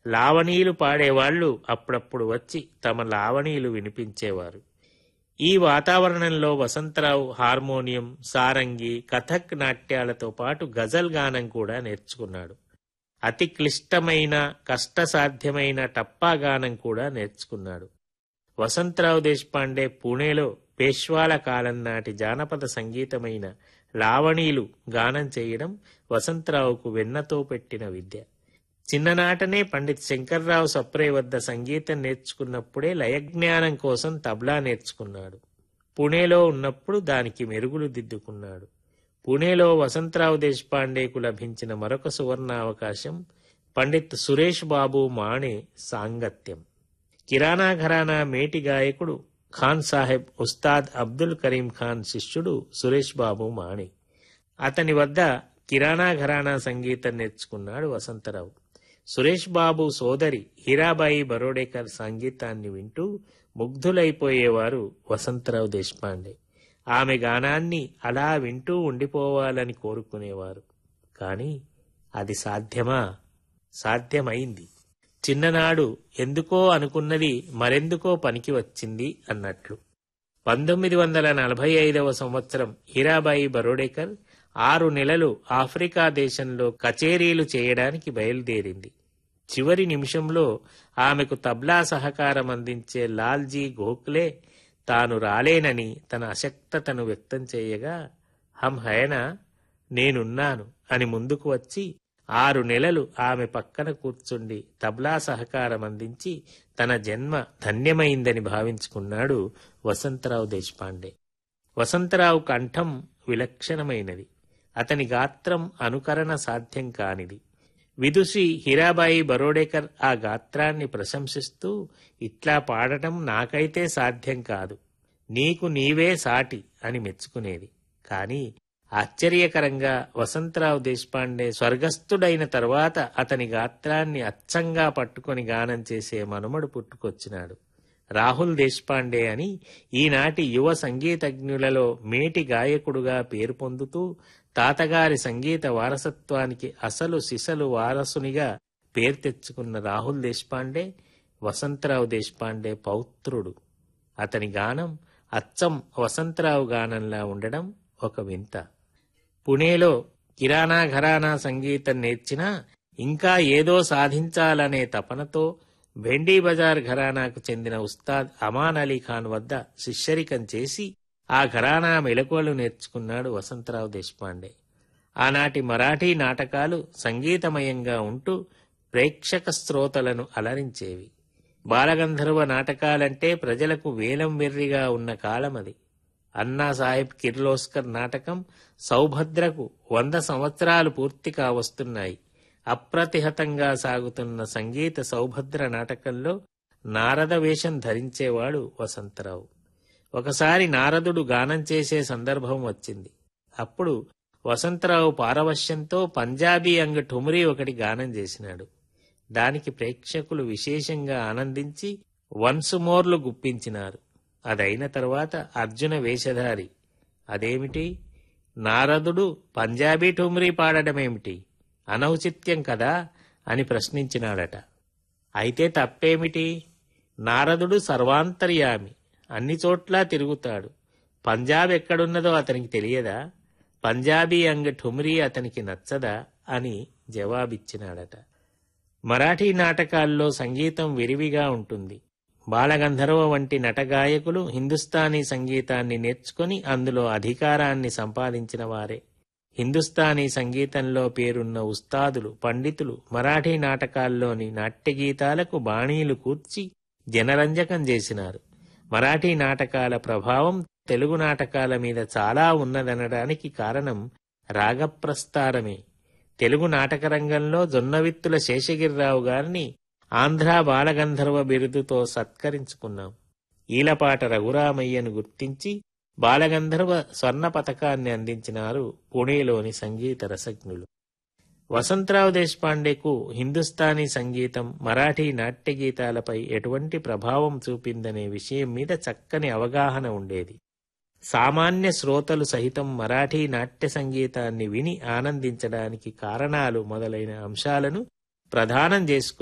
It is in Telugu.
లావణీలు పాడేవాళ్లు అప్పుడప్పుడు వచ్చి తమ లావణీలు వినిపించేవారు ఈ వాతావరణంలో వసంతరావు హార్మోనియం సారంగి కథక్ నాట్యాలతో పాటు గజల్ గానం కూడా నేర్చుకున్నాడు అతి క్లిష్టమైన కష్టసాధ్యమైన టప్పా గానం కూడా నేర్చుకున్నాడు వసంతరావు దేశపాండే పూణేలో పేష్వాల కాలం నాటి జానపద సంగీతమైన లావణీలు గానం చేయడం వసంతరావుకు వెన్నతో పెట్టిన విద్య చిన్ననాటనే పండిత్ శంకర్రావు సప్రే వద్ద సంగీతం నేర్చుకున్నప్పుడే లయజ్ఞానం కోసం తబలా నేర్చుకున్నాడు పుణేలో ఉన్నప్పుడు దానికి మెరుగులు దిద్దుకున్నాడు పుణేలో వసంతరావు దేశపాండేకు లభించిన మరొక సువర్ణావకాశం పండిత్ సురేష్ బాబు మాణే సాంగత్యం కిరాణా ఘరానా మేటి గాయకుడు ఖాన్ సాహెబ్ ఉస్తాద్ అబ్దుల్ కరీం ఖాన్ శిష్యుడు సురేష్ బాబు మాణి అతని వద్ద కిరాణా ఘరానా సంగీతం నేర్చుకున్నాడు వసంతరావు సురేష్ బాబు సోదరి హీరాబాయి బరోడేకర్ సంగీతాన్ని వింటూ ముగ్ధులైపోయేవారు వసంతరావు దేశపాండే ఆమె గానాన్ని అలా వింటూ ఉండిపోవాలని కోరుకునేవారు కాని అది సాధ్యమా సాధ్యమైంది చిన్ననాడు ఎందుకో అనుకున్నది మరెందుకో పనికి వచ్చింది అన్నట్లు పంతొమ్మిది వందల నలభై ఐదవ సంవత్సరం హీరాబాయి బరోడేకర్ ఆరు నెలలు ఆఫ్రికా దేశంలో కచేరీలు చేయడానికి బయలుదేరింది చివరి నిమిషంలో ఆమెకు తబ్లా సహకారం అందించే లాల్జీ గోఖలే తాను రాలేనని తన అశక్తతను వ్యక్తం చేయగా హం హయనా నేనున్నాను అని ముందుకు వచ్చి ఆరు నెలలు ఆమె పక్కన కూర్చుండి తబ్లా సహకారం అందించి తన జన్మ ధన్యమైందని భావించుకున్నాడు వసంతరావు దేశపాండే వసంతరావు కంఠం విలక్షణమైనది అతని గాత్రం అనుకరణ సాధ్యం కానిది విదుషి హీరాబాయి బరోడేకర్ ఆ గాత్రాన్ని ప్రశంసిస్తూ ఇట్లా పాడటం నాకైతే సాధ్యం కాదు నీకు నీవే సాటి అని మెచ్చుకునేది కాని ఆశ్చర్యకరంగా వసంతరావు దేశపాండే స్వర్గస్థుడైన తర్వాత అతని గాత్రాన్ని అచ్చంగా పట్టుకొని గానం చేసే మనుమడు పుట్టుకొచ్చినాడు రాహుల్ దేశపాండే అని ఈనాటి యువ సంగీతజ్ఞులలో మేటి గాయకుడుగా పేరు పొందుతూ తాతగారి సంగీత వారసత్వానికి అసలు సిసలు వారసునిగా పేరు తెచ్చుకున్న రాహుల్ దేశపాండే వసంతరావు దేశపాండే పౌత్రుడు అతని గానం అచ్చం వసంతరావు గానంలా ఉండడం ఒక వింత పుణేలో కిరాణా ఘరానా సంగీతం నేర్చినా ఇంకా ఏదో సాధించాలనే తపనతో భెండీ బజార్ ఘరానాకు చెందిన ఉస్తాద్ అమాన్ అలీ ఖాన్ వద్ద శిష్యరికం చేసి ఆ ఘరానా మెలకువలు నేర్చుకున్నాడు వసంతరావు దేశపాండే ఆనాటి మరాఠీ నాటకాలు సంగీతమయంగా ఉంటూ ప్రేక్షక శ్రోతలను అలరించేవి బాలగంధర్వ నాటకాలంటే ప్రజలకు వేలం వెర్రిగా ఉన్న కాలమది అన్నా సాహెబ్ కిర్లోస్కర్ నాటకం సౌభద్రకు వంద సంవత్సరాలు పూర్తి కావస్తున్నాయి అప్రతిహతంగా సాగుతున్న సంగీత సౌభద్ర నాటకంలో నారద వేషం ధరించేవాడు వసంతరావు ఒకసారి నారదుడు గానం చేసే సందర్భం వచ్చింది అప్పుడు వసంతరావు పారవశ్యంతో పంజాబీ అంగ ఠుమరి ఒకటి గానం చేసినాడు దానికి ప్రేక్షకులు విశేషంగా ఆనందించి వన్స్ మోర్లు గుప్పించినారు అదైన తర్వాత అర్జున వేషధారి అదేమిటి నారదుడు పంజాబీ ఠుమ్రీ పాడడమేమిటి అనౌచిత్యం కదా అని ప్రశ్నించినాడట అయితే తప్పేమిటి నారదుడు సర్వాంతర్యామి అన్ని చోట్లా తిరుగుతాడు పంజాబ్ ఎక్కడున్నదో అతనికి తెలియదా పంజాబీ అంగ ఠుమ్రీ అతనికి నచ్చదా అని జవాబిచ్చినాడట మరాఠీ నాటకాల్లో సంగీతం విరివిగా ఉంటుంది బాలగంధర్వ వంటి నటగాయకులు హిందుస్థానీ సంగీతాన్ని నేర్చుకుని అందులో అధికారాన్ని సంపాదించిన వారే హిందుస్థానీ సంగీతంలో పేరున్న ఉస్తాదులు పండితులు మరాఠీ నాటకాల్లోని నాట్యగీతాలకు బాణీలు కూర్చి జనరంజకం చేసినారు మరాఠీ నాటకాల ప్రభావం తెలుగు నాటకాల మీద చాలా ఉన్నదనడానికి కారణం రాగప్రస్తారమే తెలుగు నాటక రంగంలో జొన్నవిత్తుల శేషగిరిరావు గారిని ఆంధ్రా బాలగంధర్వ బిరుదుతో సత్కరించుకున్నాం ఈలపాట రఘురామయ్యను గుర్తించి బాలగంధర్వ స్వర్ణ పథకాన్ని అందించినారు పుణేలోని సంగీత రసజ్ఞులు వసంతరావు దేశపాండేకు హిందుస్థానీ సంగీతం మరాఠీ నాట్య గీతాలపై ఎటువంటి ప్రభావం చూపిందనే విషయం మీద చక్కని అవగాహన ఉండేది సామాన్య శ్రోతలు సహితం మరాఠీ నాట్య సంగీతాన్ని విని ఆనందించడానికి కారణాలు మొదలైన అంశాలను ప్రధానం చేసుకుని